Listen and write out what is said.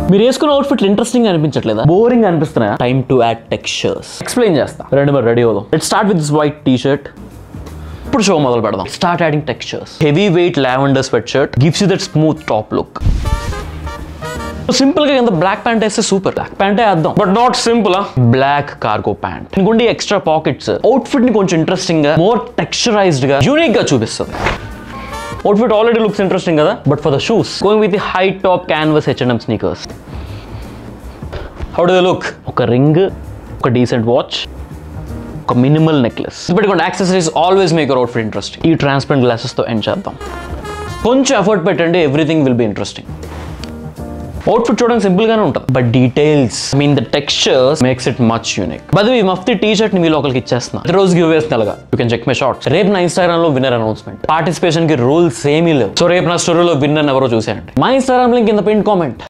మీరు వేసుకున్న outfit interesting అనిపించట్లేదా బోరింగ్ అనిపిస్తున్నాయా time to add textures explain చేస్తా రెండు మరి రెడీ అవుదాం let start with this white T shirt ఇప్పుడు షో మొదలు పెడదాం start adding textures heavy weight lavender sweat shirt gives you that smooth top look simple గా కింద బ్లాక్ ప్యాంట్ వేస్తే సూపర్ బ్లాక్ ప్యాంటే వేద్దాం but not simple black cargo pant ఇంకొండి extra pockets outfit ని కొంచెం ఇంట్రెస్టింగ్ గా మోర్ టెక్స్చరైజ్డ్ గా యూనిక్ గా చూపిస్తుంది అవుట్ఫిట్ ఆల్రెడీ లుక్స్ ఇంట్రెస్టింగ్ కదా but for the shoes going with the high top canvas H and sneakers how do look ఒక ring ఒక డీసెంట్ వాచ్ ఒక మినిమల్ నెక్లెస్ పెట్టుకోండి accessories always make your outfit interesting ఈ transparent glasses తో end చేద్దాం కొంచెం effort పెట్టండి everything will be interesting outfit చూడడానికి సింపుల్ గానే ఉంటుంది but details I mean the textures makes it much unique బది ఈ మఫ్తీ టీ షర్ట్ ని మీ లోకల్కి ఇచ్చేస్తున్నా రోజు గివ్ వేస్తున్నగా you can check my shorts రేపు నా ఇన్స్టాగ్రామ్ లో విన్నర్ అనౌన్స్మెంట్ పార్టిసిపేషన్ కి రూల్స్ ఏమీ లేవు సో రేపు నా స్టోరీలో విన్నర్ ఎవరో చూసేయండి మా ఇన్స్టాగ్రామ్ లింక్ కింద పిన్ కామెంట్